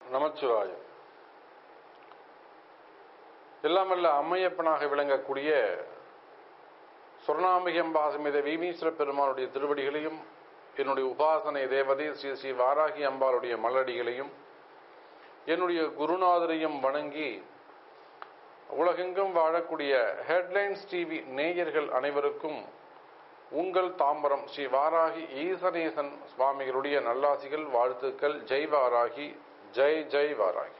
நமச்சிவாயம் எல்லாம் வல்ல அம்மையப்பனாக விளங்கக்கூடிய சொர்ணாம்பிகம்பாசமித வீமீஸ்வர பெருமானுடைய திருவடிகளையும் என்னுடைய உபாசனை தேவதை ஸ்ரீ ஸ்ரீ வாராகி அம்பாளுடைய மலடிகளையும் என்னுடைய குருநாதரையும் வணங்கி உலகெங்கும் வாழக்கூடிய ஹெட்லைன்ஸ் டிவி நேயர்கள் அனைவருக்கும் உங்கள் தாம்பரம் ஸ்ரீ வாராகி ஈசனேசன் சுவாமிகளுடைய நல்லாசிகள் வாழ்த்துக்கள் ஜெய் வாராகி ஜெய் ஜெய் வாராகி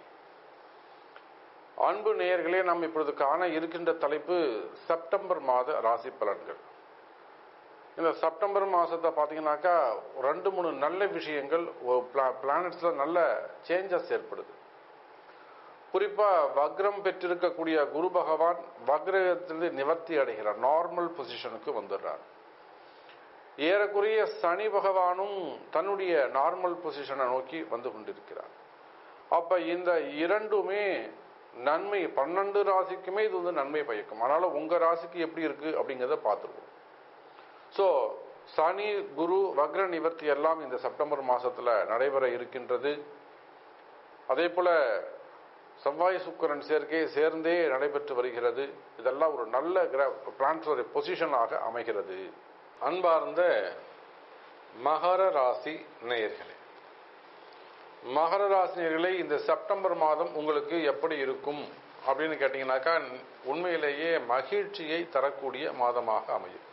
அன்பு நேயர்களே நாம் இப்பொழுது காண இருக்கின்ற தலைப்பு செப்டம்பர் மாத ராசி பலன்கள் இந்த செப்டம்பர் மாசத்தை பார்த்தீங்கன்னாக்கா ரெண்டு மூணு நல்ல விஷயங்கள் பிளானட்ஸ்ல நல்ல சேஞ்சஸ் ஏற்படுது குறிப்பா வக்ரம் பெற்றிருக்கக்கூடிய குரு பகவான் வக்ரத்திலிருந்து நிவர்த்தி அடைகிறார் நார்மல் பொசிஷனுக்கு வந்துடுறார் ஏறக்குறைய சனி பகவானும் தன்னுடைய நார்மல் பொசிஷனை நோக்கி வந்து கொண்டிருக்கிறார் அப்ப இந்த இரண்டுமே நன்மை பன்னெண்டு ராசிக்குமே இது வந்து நன்மை பயக்கும் அதனால உங்க ராசிக்கு எப்படி இருக்கு அப்படிங்கிறத பார்த்துருவோம் ஸோ சனி குரு வக்ர நிவர்த்தி எல்லாம் இந்த செப்டம்பர் மாசத்துல நடைபெற இருக்கின்றது அதே போல செவ்வாய் சுக்கரன் சேர்க்கை சேர்ந்தே நடைபெற்று வருகிறது இதெல்லாம் ஒரு நல்ல பிளான்டரி பொசிஷனாக அமைகிறது அன்பார்ந்த மகர ராசி நேயர்களே மகர ராசினியர்களே இந்த செப்டம்பர் மாதம் உங்களுக்கு எப்படி இருக்கும் அப்படின்னு கேட்டீங்கன்னாக்கா உண்மையிலேயே மகிழ்ச்சியை தரக்கூடிய மாதமாக அமையும்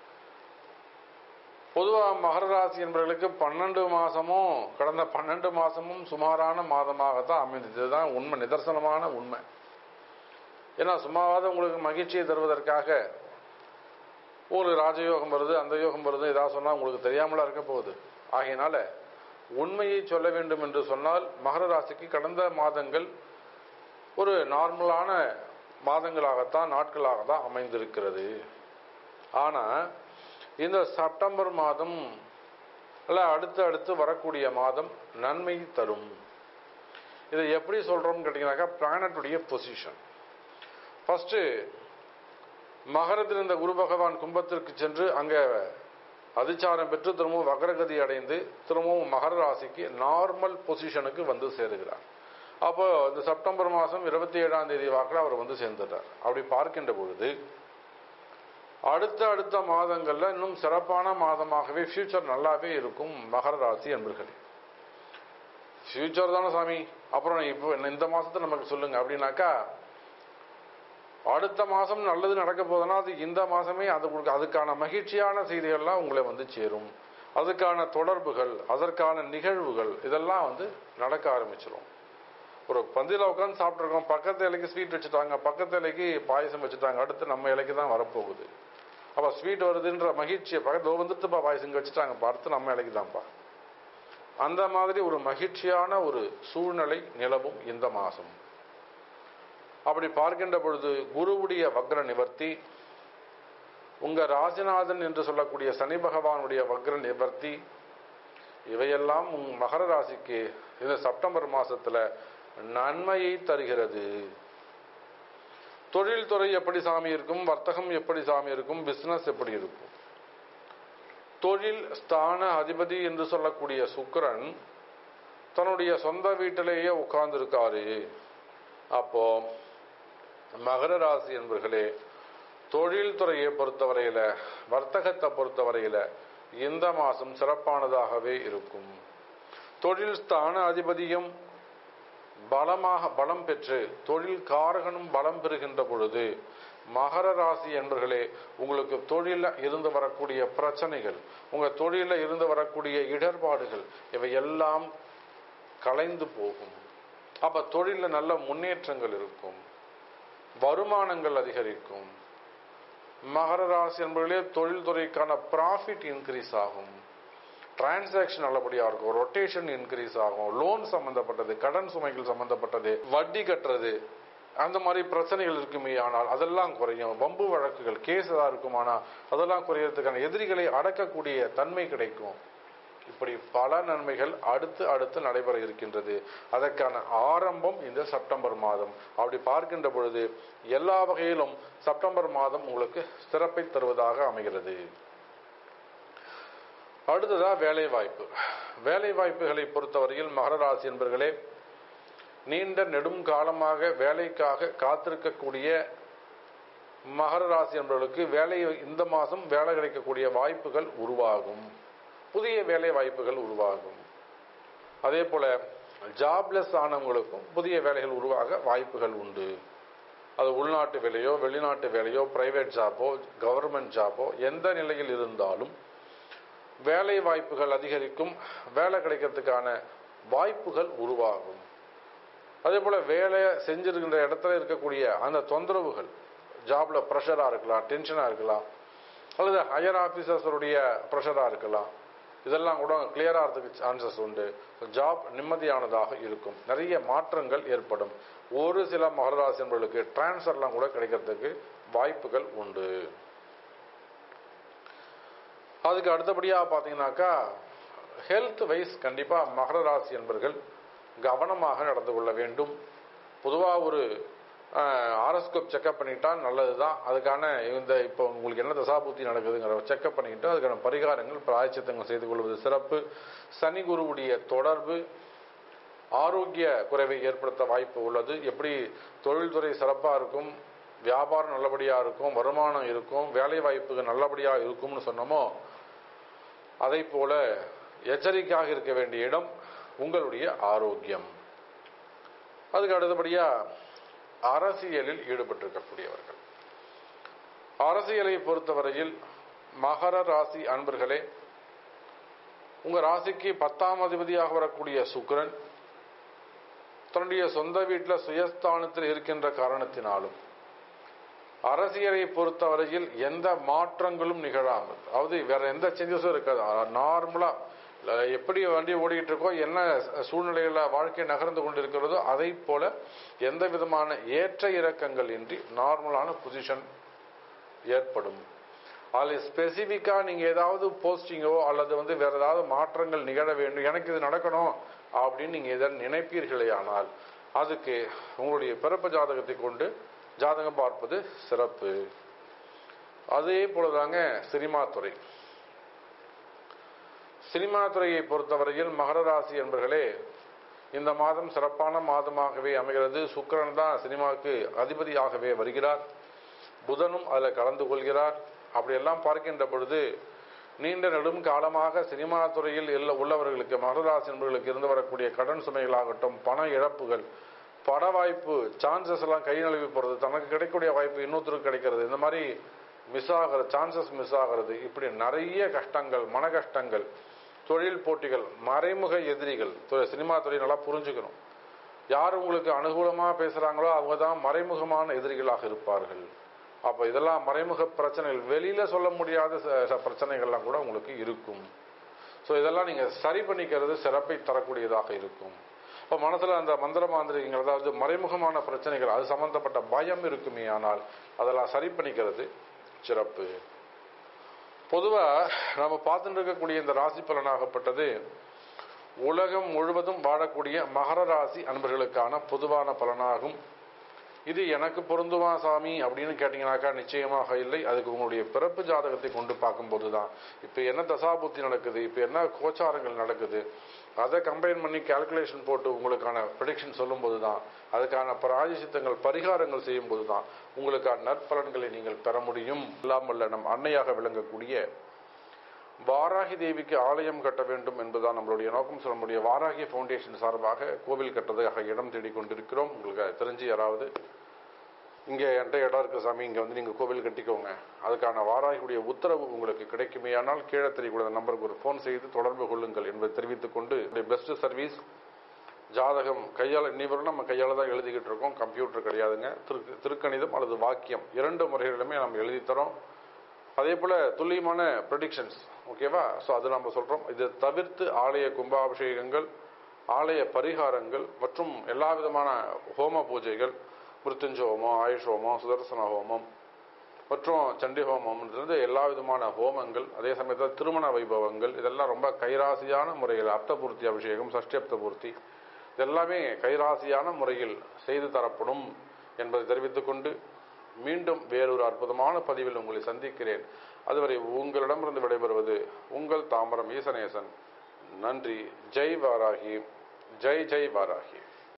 பொதுவாக மகர ராசி என்பவர்களுக்கு பன்னெண்டு மாசமும் கடந்த பன்னெண்டு மாசமும் சுமாரான மாதமாகத்தான் அமைந்தது தான் உண்மை நிதர்சனமான உண்மை ஏன்னா சும்மாவாத உங்களுக்கு மகிழ்ச்சியை தருவதற்காக ஒரு ராஜயோகம் வருது அந்த யோகம் வருது ஏதாவது சொன்னால் உங்களுக்கு தெரியாமலா இருக்க போகுது ஆகையினால உண்மையை சொல்ல வேண்டும் என்று சொன்னால் மகர ராசிக்கு கடந்த மாதங்கள் ஒரு நார்மலான மாதங்களாகத்தான் நாட்களாக தான் அமைந்திருக்கிறது ஆனா இந்த செப்டம்பர் மாதம் அல்ல அடுத்து அடுத்து வரக்கூடிய மாதம் நன்மை தரும் இதை எப்படி சொல்றோம்னு கேட்டீங்கன்னாக்கா பிளானட்டுடைய பொசிஷன் ஃபர்ஸ்ட் மகரத்தில் இருந்த குரு பகவான் கும்பத்திற்கு சென்று அங்க அதிச்சாரம் பெற்று திரும்பவும் வக்ரகதி அடைந்து திரும்பவும் மகர ராசிக்கு நார்மல் பொசிஷனுக்கு வந்து சேருகிறார் அப்போ இந்த செப்டம்பர் மாதம் இருபத்தி ஏழாம் தேதி வாக்கில் அவர் வந்து சேர்ந்துட்டார் அப்படி பார்க்கின்ற பொழுது அடுத்த அடுத்த மாதங்கள்ல இன்னும் சிறப்பான மாதமாகவே ஃபியூச்சர் நல்லாவே இருக்கும் மகர ராசி என்பர்களே ஃபியூச்சர் தானே சாமி அப்புறம் இப்போ இந்த மாசத்தை நமக்கு சொல்லுங்க அப்படின்னாக்கா அடுத்த மாசம் நல்லது நடக்க போதுன்னா அது இந்த மாசமே அது அதுக்கான மகிழ்ச்சியான செய்திகள்லாம் உங்களை வந்து சேரும் அதுக்கான தொடர்புகள் அதற்கான நிகழ்வுகள் இதெல்லாம் வந்து நடக்க ஆரம்பிச்சிடும் ஒரு பந்தியில் உட்காந்து சாப்பிட்ருக்கோம் பக்கத்து இலைக்கு ஸ்வீட் வச்சுட்டாங்க பக்கத்து இலைக்கு பாயசம் வச்சுட்டாங்க அடுத்து நம்ம இலைக்கு தான் வரப்போகுது அப்போ ஸ்வீட் வருதுன்ற மகிழ்ச்சியை பக்கத்தில் வந்துட்டுப்பா பாயசம் வச்சுட்டாங்க பார்த்து நம்ம இலைக்கு தான்ப்பா அந்த மாதிரி ஒரு மகிழ்ச்சியான ஒரு சூழ்நிலை நிலவும் இந்த மாசம் அப்படி பார்க்கின்ற பொழுது குருவுடைய வக்ர நிவர்த்தி உங்க ராஜநாதன் என்று சொல்லக்கூடிய சனி பகவானுடைய வக்ர நிவர்த்தி இவையெல்லாம் உங் மகர ராசிக்கு இந்த செப்டம்பர் மாசத்துல நன்மையை தருகிறது தொழில்துறை எப்படி சாமி இருக்கும் வர்த்தகம் எப்படி சாமி இருக்கும் பிசினஸ் எப்படி இருக்கும் தொழில் ஸ்தான அதிபதி என்று சொல்லக்கூடிய சுக்கரன் தன்னுடைய சொந்த வீட்டிலேயே உட்கார்ந்து இருக்காரு அப்போ மகர ராசி என்பர்களே தொழில்துறையை பொறுத்தவரையில வர்த்தகத்தை பொறுத்தவரையில இந்த மாசம் சிறப்பானதாகவே இருக்கும் தொழில் ஸ்தான அதிபதியும் பலமாக பலம் பெற்று தொழில் காரகனும் பலம் பெறுகின்ற பொழுது மகர ராசி என்பர்களே உங்களுக்கு தொழில இருந்து வரக்கூடிய பிரச்சனைகள் உங்க தொழில இருந்து வரக்கூடிய இடர்பாடுகள் இவை எல்லாம் கலைந்து போகும் அப்ப தொழில நல்ல முன்னேற்றங்கள் இருக்கும் வருமானங்கள் அதிகரிக்கும் மகர ராசி என்பதிலே தொழில்துறைக்கான ப்ராஃபிட் இன்க்ரீஸ் ஆகும் டிரான்சாக்ஷன் நல்லபடியா இருக்கும் ரொட்டேஷன் இன்க்ரீஸ் ஆகும் லோன் சம்பந்தப்பட்டது கடன் சுமைகள் சம்பந்தப்பட்டது வட்டி கட்டுறது அந்த மாதிரி பிரச்சனைகள் இருக்குமே ஆனால் அதெல்லாம் குறையும் வம்பு வழக்குகள் கேஸ் ஏதாவது இருக்குமானால் அதெல்லாம் குறையறதுக்கான எதிரிகளை அடக்கக்கூடிய தன்மை கிடைக்கும் இப்படி பல நன்மைகள் அடுத்து அடுத்து நடைபெற இருக்கின்றது அதற்கான ஆரம்பம் இந்த செப்டம்பர் மாதம் அப்படி பார்க்கின்ற பொழுது எல்லா வகையிலும் செப்டம்பர் மாதம் உங்களுக்கு சிறப்பை தருவதாக அமைகிறது அடுத்ததா வேலை வாய்ப்பு வேலை வாய்ப்புகளை பொறுத்தவரையில் மகர ராசி என்பர்களே நீண்ட நெடும் காலமாக வேலைக்காக காத்திருக்கக்கூடிய மகர ராசி என்பவர்களுக்கு வேலை இந்த மாதம் வேலை கிடைக்கக்கூடிய வாய்ப்புகள் உருவாகும் புதிய வேலை வாய்ப்புகள் உருவாகும் அதே போல ஜாப்லெஸ் ஆனவங்களுக்கும் புதிய வேலைகள் உருவாக வாய்ப்புகள் உண்டு அது உள்நாட்டு வேலையோ வெளிநாட்டு வேலையோ பிரைவேட் ஜாப்போ கவர்மெண்ட் ஜாப்போ எந்த நிலையில் இருந்தாலும் வேலை வாய்ப்புகள் அதிகரிக்கும் வேலை கிடைக்கிறதுக்கான வாய்ப்புகள் உருவாகும் அதே போல வேலை செஞ்சிருக்கின்ற இடத்துல இருக்கக்கூடிய அந்த தொந்தரவுகள் ஜாப்ல ப்ரெஷராக இருக்கலாம் டென்ஷனாக இருக்கலாம் அல்லது ஹையர் ஆஃபீஸர்ஸருடைய ப்ரெஷராக இருக்கலாம் இதெல்லாம் கூட கிளியர் ஆகிறதுக்கு சான்சஸ் உண்டு ஜாப் நிம்மதியானதாக இருக்கும் நிறைய மாற்றங்கள் ஏற்படும் ஒரு சில மகராசி என்பவர்களுக்கு டிரான்ஸ்ஃபர்லாம் கூட கிடைக்கிறதுக்கு வாய்ப்புகள் உண்டு அதுக்கு அடுத்தபடியாக பார்த்தீங்கன்னாக்கா ஹெல்த் வைஸ் கண்டிப்பாக மகர ராசி என்பர்கள் கவனமாக நடந்து கொள்ள வேண்டும் பொதுவாக ஒரு ஆரோஸ்கோப் செக்அப் பண்ணிட்டா நல்லது தான் அதுக்கான இந்த இப்போ உங்களுக்கு என்ன தசாபுத்தி நடக்குதுங்கிற செக்அப் பண்ணிக்கிட்டு அதுக்கான பரிகாரங்கள் பிராயச்சித்தங்கள் செய்து கொள்வது சிறப்பு சனி குருவுடைய தொடர்பு ஆரோக்கிய குறைவை ஏற்படுத்த வாய்ப்பு உள்ளது எப்படி தொழில்துறை சிறப்பாக இருக்கும் வியாபாரம் நல்லபடியாக இருக்கும் வருமானம் இருக்கும் வேலை வாய்ப்புகள் நல்லபடியாக இருக்கும்னு சொன்னோமோ அதை போல எச்சரிக்கையாக இருக்க வேண்டிய இடம் உங்களுடைய ஆரோக்கியம் அதுக்கு அடுத்தபடியாக அரசியலில் ஈடுபட்டிருக்கக்கூடியவர்கள் அரசியலை பொறுத்தவரையில் மகர ராசி அன்பர்களே உங்க ராசிக்கு பத்தாம் அதிபதியாக வரக்கூடிய சுக்கிரன் தன்னுடைய சொந்த வீட்டில் சுயஸ்தானத்தில் இருக்கின்ற காரணத்தினாலும் அரசியலை பொறுத்தவரையில் எந்த மாற்றங்களும் நிகழாமல் அதாவது வேற எந்த சேஞ்சஸும் இருக்காது நார்மலா எப்படி வண்டி ஓடிக்கிட்டு இருக்கோ என்ன சூழ்நிலையில் வாழ்க்கை நகர்ந்து கொண்டிருக்கிறதோ அதை போல எந்த விதமான ஏற்ற இறக்கங்கள் இன்றி நார்மலான பொசிஷன் ஏற்படும் அதில் ஸ்பெசிஃபிக்காக நீங்கள் ஏதாவது போஸ்டிங்கோ அல்லது வந்து வேற ஏதாவது மாற்றங்கள் நிகழ வேண்டும் எனக்கு இது நடக்கணும் அப்படின்னு நீங்கள் எதை நினைப்பீர்களே ஆனால் அதுக்கு உங்களுடைய பிறப்பு ஜாதகத்தை கொண்டு ஜாதகம் பார்ப்பது சிறப்பு அதே போலதாங்க சினிமா துறை சினிமா துறையை பொறுத்தவரையில் மகர ராசி என்பர்களே இந்த மாதம் சிறப்பான மாதமாகவே அமைகிறது சுக்கரன் தான் சினிமாவுக்கு அதிபதியாகவே வருகிறார் புதனும் அதில் கலந்து கொள்கிறார் அப்படியெல்லாம் பார்க்கின்ற பொழுது நீண்ட நெடும் காலமாக சினிமா துறையில் உள்ளவர்களுக்கு மகர ராசி என்பவர்களுக்கு இருந்து வரக்கூடிய கடன் சுமைகளாகட்டும் பண இழப்புகள் பட வாய்ப்பு சான்சஸ் எல்லாம் கை நழுவி போகிறது தனக்கு கிடைக்கக்கூடிய வாய்ப்பு இன்னொருத்தருக்கு கிடைக்கிறது இந்த மாதிரி மிஸ் ஆகிறது சான்சஸ் மிஸ் ஆகிறது இப்படி நிறைய கஷ்டங்கள் மன கஷ்டங்கள் தொழில் போட்டிகள் மறைமுக எதிரிகள் சினிமா துறை நல்லா புரிஞ்சுக்கணும் யார் உங்களுக்கு அனுகூலமாக பேசுகிறாங்களோ அவங்க தான் மறைமுகமான எதிரிகளாக இருப்பார்கள் அப்போ இதெல்லாம் மறைமுக பிரச்சனைகள் வெளியில் சொல்ல முடியாத பிரச்சனைகள்லாம் கூட உங்களுக்கு இருக்கும் ஸோ இதெல்லாம் நீங்கள் சரி பண்ணிக்கிறது சிறப்பை தரக்கூடியதாக இருக்கும் இப்போ மனசில் அந்த மந்திர மாந்திரிகங்கள் அதாவது மறைமுகமான பிரச்சனைகள் அது சம்பந்தப்பட்ட பயம் இருக்குமே ஆனால் அதெல்லாம் சரி பண்ணிக்கிறது சிறப்பு பொதுவாக நம்ம பார்த்துட்டு இருக்கக்கூடிய இந்த ராசி பலனாகப்பட்டது உலகம் முழுவதும் வாழக்கூடிய மகர ராசி அன்பர்களுக்கான பொதுவான பலனாகும் இது எனக்கு பொருந்துமா சாமி அப்படின்னு கேட்டீங்கன்னாக்கா நிச்சயமாக இல்லை அதுக்கு உங்களுடைய பிறப்பு ஜாதகத்தை கொண்டு பார்க்கும்போது தான் இப்போ என்ன தசாபுத்தி நடக்குது இப்போ என்ன கோச்சாரங்கள் நடக்குது அதை கம்பைன் பண்ணி கால்குலேஷன் போட்டு உங்களுக்கான ப்ரிடிக்ஷன் சொல்லும்போது தான் அதுக்கான பிராயசித்தங்கள் பரிகாரங்கள் செய்யும்போது தான் உங்களுக்கான நற்பலன்களை நீங்கள் பெற முடியும் இல்லாமல் நம் அன்னையாக விளங்கக்கூடிய வாராகி தேவிக்கு ஆலயம் கட்ட வேண்டும் என்பதுதான் நம்மளுடைய நோக்கம் சொல்ல முடிய வாராகி ஃபவுண்டேஷன் சார்பாக கோவில் கட்டுறதுக்காக இடம் தேடிக்கொண்டிருக்கிறோம் உங்களுக்கு தெரிஞ்சு யாராவது இங்கே என்கிட்ட இடம் இருக்குது சாமி இங்கே வந்து நீங்கள் கோவில் கட்டிக்கோங்க அதுக்கான வாராகியுடைய உத்தரவு உங்களுக்கு கிடைக்குமேயானால் கீழே தெரியக்கூடிய நம்பருக்கு ஒரு ஃபோன் செய்து தொடர்பு கொள்ளுங்கள் என்பதை தெரிவித்துக் கொண்டு பெஸ்ட் சர்வீஸ் ஜாதகம் கையால் இன்னிவரும் நம்ம கையால் தான் எழுதிக்கிட்டு இருக்கோம் கம்ப்யூட்டர் கிடையாதுங்க திரு திருக்கணிதம் அல்லது வாக்கியம் இரண்டு முறைகளிலுமே நம்ம எழுதித்தரோம் அதே போல் துல்லியமான ப்ரெடிக்ஷன்ஸ் ஓகேவா ஸோ அது நம்ம சொல்கிறோம் இதை தவிர்த்து ஆலய கும்பாபிஷேகங்கள் ஆலய பரிகாரங்கள் மற்றும் எல்லா விதமான ஹோம பூஜைகள் மிருத்துஞ்ச ஹோமம் ஆயுஷ் ஹோமம் சுதர்சன ஹோமம் மற்றும் சண்டி ஹோமம்ன்றது எல்லா விதமான ஹோமங்கள் அதே சமயத்தில் திருமண வைபவங்கள் இதெல்லாம் ரொம்ப கைராசியான முறையில் அப்தபூர்த்தி அபிஷேகம் சஷ்டி அப்தபூர்த்தி இதெல்லாமே கைராசியான முறையில் செய்து தரப்படும் என்பதை தெரிவித்துக் கொண்டு மீண்டும் வேறொரு அற்புதமான பதிவில் உங்களை சந்திக்கிறேன் அதுவரை உங்களிடமிருந்து விடைபெறுவது உங்கள் தாமரம் ஈசனேசன் நன்றி ஜெய் வாராகி ஜெய் ஜெய் வாராகி